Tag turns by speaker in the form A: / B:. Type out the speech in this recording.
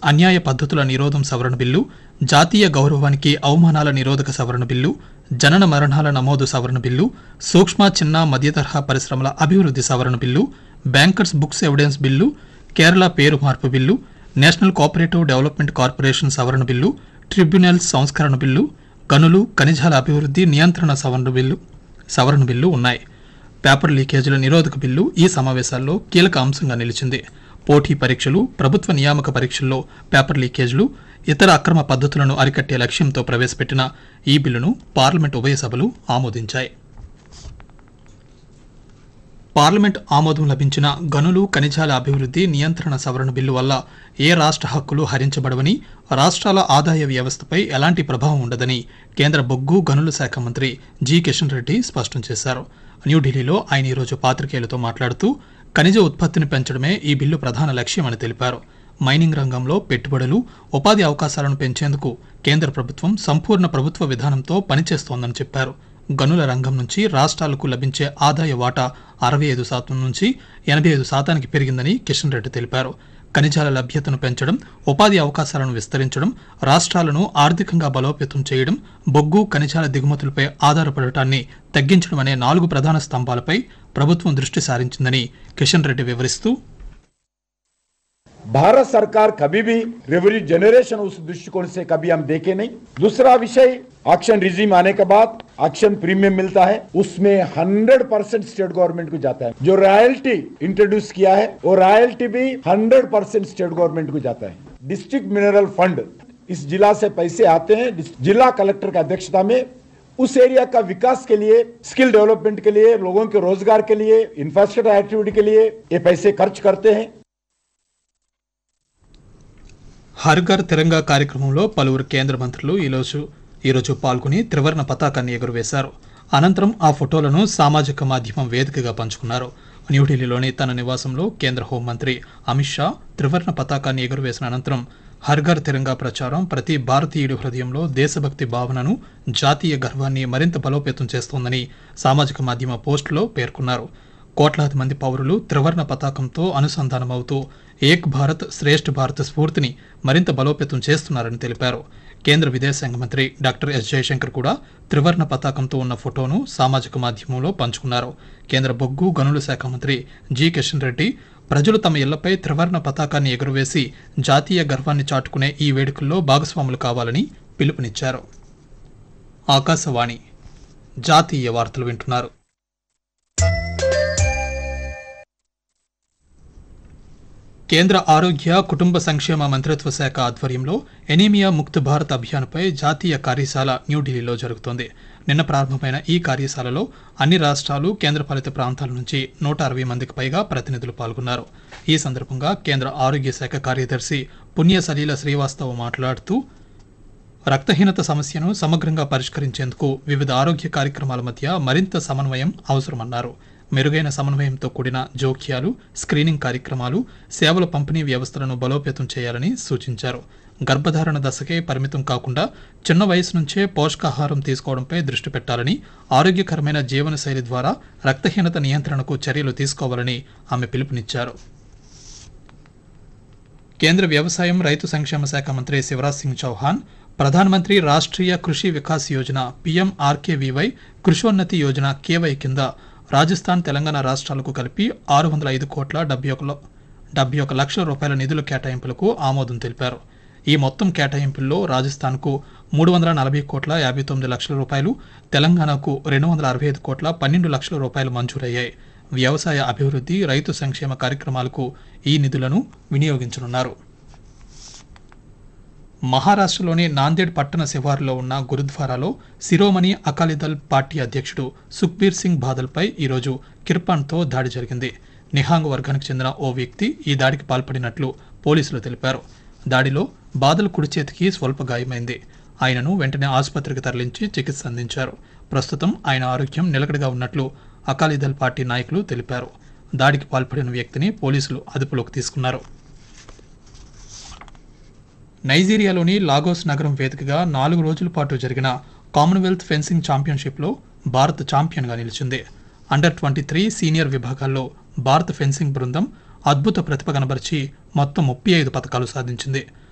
A: అన్యాయ పద్ధతుల నిరోధం సవరణ బిల్లు జాతీయ గౌరవానికి అవమానాల నిరోధక సవరణ బిల్లు జనన మరణాల నమోదు సవరణ బిల్లు సూక్ష్మ చిన్న మధ్యతరహా పరిశ్రమల అభివృద్ధి సవరణ bill bankers books evidence bill Kerala పేరు మార్పు bill national cooperative development corporation సవరణ బిల్లు ట్రిబ్యునల్స్ సంస్కరణ బిల్లు గనులు ఖనిజాల అభివృద్ధి నియంత్రణ సవరణ బిల్లు సవరణ బిల్లు ఉన్నాయి పేపర్ లీకేజీల నిరోధక బిల్లు ఈ సమావేశాల్లో కీలక అంశంగా నిలిచింది పోటీ పరీక్షలు ప్రభుత్వ నియామక పరీక్షల్లో పేపర్ లీకేజీలు ఇతర అక్రమ పద్ధతులను అరికట్టే లక్ష్యంతో ప్రవేశపెట్టిన ఈ బిల్లును పార్లమెంట్ ఉభయ సభలు ఆమోదించాయి పార్లమెంట్ ఆమోదం లభించిన గనులు ఖనిజాల అభివృద్ధి నియంత్రణ సవరణ బిల్లు వల్ల ఏ రాష్ట్ర హక్కులు హరించబడవని రాష్ట్రాల ఆదాయ వ్యవస్థపై ఎలాంటి ప్రభావం ఉండదని కేంద్ర బొగ్గు గనుల శాఖ మంత్రి జి కిషన్ రెడ్డి స్పష్టం చేశారు న్యూఢిల్లీలో ఆయన ఈరోజు పాత్రికేయులతో మాట్లాడుతూ ఖనిజ ఉత్పత్తిని పెంచడమే ఈ బిల్లు ప్రధాన లక్ష్యమని తెలిపారు మైనింగ్ రంగంలో పెట్టుబడులు ఉపాధి అవకాశాలను పెంచేందుకు కేంద్ర ప్రభుత్వం సంపూర్ణ ప్రభుత్వ విధానంతో పనిచేస్తోందని చెప్పారు గనుల రంగం నుంచి రాష్ట్రాలకు లభించే ఆదాయ వాటా అరవై ఐదు శాతం నుంచి ఎనభై ఐదు శాతానికి పెరిగిందని కిషన్ రెడ్డి తెలిపారు ఖనిజాల లభ్యతను పెంచడం ఉపాధి అవకాశాలను విస్తరించడం రాష్ట్రాలను ఆర్థికంగా బలోపేతం చేయడం బొగ్గు ఖనిజాల దిగుమతులపై ఆధారపడటాన్ని తగ్గించడం అనే నాలుగు ప్రధాన స్తంభాలపై ప్రభుత్వం దృష్టి సారించిందని కిషన్ రెడ్డి వివరిస్తూ
B: भारत सरकार कभी भी रेवेन्यू जनरेशन उस दृष्टिकोण से कभी हम देखे नहीं दूसरा विषय ऑक्शन रिजीम आने के बाद ऑक्शन प्रीमियम मिलता है उसमें 100 परसेंट स्टेट गवर्नमेंट को जाता है जो रॉयल्टी इंट्रोड्यूस किया है वो रॉयल्टी भी 100 परसेंट स्टेट गवर्नमेंट को जाता है डिस्ट्रिक्ट मिनरल फंड इस जिला से पैसे आते हैं जिला कलेक्टर की अध्यक्षता में उस एरिया का विकास के लिए स्किल डेवलपमेंट के लिए लोगों के रोजगार के लिए इंफ्रास्ट्रक्चर एक्टिविटी के लिए ये पैसे खर्च करते हैं
A: హర్ఘర్ తిరంగా కార్యక్రమంలో పలువురు కేంద్ర మంత్రులు ఈరోజు ఈరోజు పాల్గొని త్రివర్ణ పతాకాన్ని ఎగురవేశారు అనంతరం ఆ ఫోటోలను సామాజిక మాధ్యమం వేదికగా పంచుకున్నారు న్యూఢిల్లీలోని తన నివాసంలో కేంద్ర హోంమంత్రి అమిత్ షా త్రివర్ణ పతాకాన్ని ఎగురవేసిన అనంతరం హర్ఘర్ తిరంగా ప్రచారం ప్రతి భారతీయుడి హృదయంలో దేశభక్తి భావనను జాతీయ గర్వాన్ని మరింత బలోపేతం చేస్తోందని సామాజిక మాధ్యమ పోస్టులో పేర్కొన్నారు కోట్లాది మంది పౌరులు త్రివర్ణ పతాకంతో అనుసంధానమవుతూ ఏక్ భారత్ శ్రేష్ఠ భారత్ స్ఫూర్తిని మరింత బలోపేతం చేస్తున్నారని తెలిపారు కేంద్ర విదేశాంగ మంత్రి డాక్టర్ ఎస్ జయశంకర్ కూడా త్రివర్ణ పతాకంతో ఉన్న ఫోటోను సామాజిక మాధ్యమంలో పంచుకున్నారు కేంద్ర బొగ్గు గనుల శాఖ మంత్రి జి కిషన్ రెడ్డి ప్రజలు తమ ఇళ్లపై త్రివర్ణ పతాకాన్ని ఎగురవేసి జాతీయ గర్వాన్ని చాటుకునే ఈ వేడుకల్లో భాగస్వాములు కావాలని పిలుపునిచ్చారు ఆకాశవాణి జాతీయ వార్తలు వింటున్నారు కేంద్ర ఆరోగ్య కుటుంబ సంక్షేమ మంత్రిత్వ శాఖ ఆధ్వర్యంలో ఎనీమియా ముక్త్ భారత్ అభియాన్పై జాతీయ కార్యశాల న్యూఢిల్లీలో జరుగుతోంది నిన్న ప్రారంభమైన ఈ కార్యశాలలో అన్ని రాష్ట్రాలు కేంద్రపాలిత ప్రాంతాల నుంచి నూట అరవై మందికి పైగా ప్రతినిధులు పాల్గొన్నారు ఈ సందర్భంగా కేంద్ర ఆరోగ్య శాఖ కార్యదర్శి పుణ్య సలీల శ్రీవాస్తవ్ మాట్లాడుతూ రక్తహీనత సమస్యను సమగ్రంగా పరిష్కరించేందుకు వివిధ ఆరోగ్య కార్యక్రమాల మధ్య మరింత సమన్వయం అవసరమన్నారు మెరుగైన సమన్వయంతో కూడిన జోక్యాలు స్క్రీనింగ్ కార్యక్రమాలు సేవల పంపిణీ వ్యవస్థలను బలోపేతం చేయాలని సూచించారు గర్భధారణ దశకే పరిమితం కాకుండా చిన్న వయసు నుంచే పోషకాహారం తీసుకోవడంపై దృష్టి పెట్టాలని ఆరోగ్యకరమైన జీవనశైలి ద్వారా రక్తహీనత నియంత్రణకు చర్యలు తీసుకోవాలని ఆమె పిలుపునిచ్చారు కేంద్ర వ్యవసాయం రైతు సంక్షేమ శాఖ మంత్రి శివరాజ్ సింగ్ చౌహాన్ ప్రధానమంత్రి రాష్ట్రీయ కృషి వికాస్ యోజన పీఎంఆర్కేవీవై కృషోన్నతి యోజన కేవై కింద రాజస్థాన్ తెలంగాణ రాష్ట్రాలకు కలిపి ఆరు వందల ఐదు కోట్ల డెబ్బై ఒక డెబ్బై ఒక లక్షల రూపాయల నిధుల కేటాయింపులకు ఆమోదం తెలిపారు ఈ మొత్తం కేటాయింపుల్లో రాజస్థాన్కు మూడు వందల నలభై కోట్ల యాభై తొమ్మిది లక్షల రూపాయలు తెలంగాణకు రెండు వందల అరవై ఐదు కోట్ల పన్నెండు లక్షల రూపాయలు మంజూరయ్యాయి వ్యవసాయ అభివృద్ధి రైతు సంక్షేమ కార్యక్రమాలకు ఈ నిధులను వినియోగించనున్నారు మహారాష్ట్రలోని నాందేడ్ పట్టణ శివారులో ఉన్న గురుద్వారాలో శిరోమణి అకాలీదళ్ పార్టీ అధ్యక్షుడు సుఖ్బీర్ సింగ్ బాదల్పై ఈరోజు కిర్పాన్తో దాడి జరిగింది నిహాంగ్ వర్గానికి చెందిన ఓ వ్యక్తి ఈ దాడికి పాల్పడినట్లు పోలీసులు తెలిపారు దాడిలో బాదల్ కుడి చేతికి స్వల్ప గాయమైంది ఆయనను వెంటనే ఆసుపత్రికి తరలించి చికిత్స అందించారు ప్రస్తుతం ఆయన ఆరోగ్యం నిలకడగా ఉన్నట్లు అకాలీదళ్ పార్టీ నాయకులు తెలిపారు దాడికి పాల్పడిన వ్యక్తిని పోలీసులు అదుపులోకి తీసుకున్నారు నైజీరియాలోని లాగోస్ నగరం వేదికగా నాలుగు రోజుల పాటు జరిగిన కామన్వెల్త్ ఫెన్సింగ్ ఛాంపియన్షిప్లో భారత్ ఛాంపియన్గా నిలిచింది అండర్ ట్వంటీ త్రీ సీనియర్ విభాగాల్లో భారత ఫెన్సింగ్ బృందం అద్భుత ప్రతిభ కనబరిచి మొత్తం ముప్పై ఐదు పథకాలు సాధించింది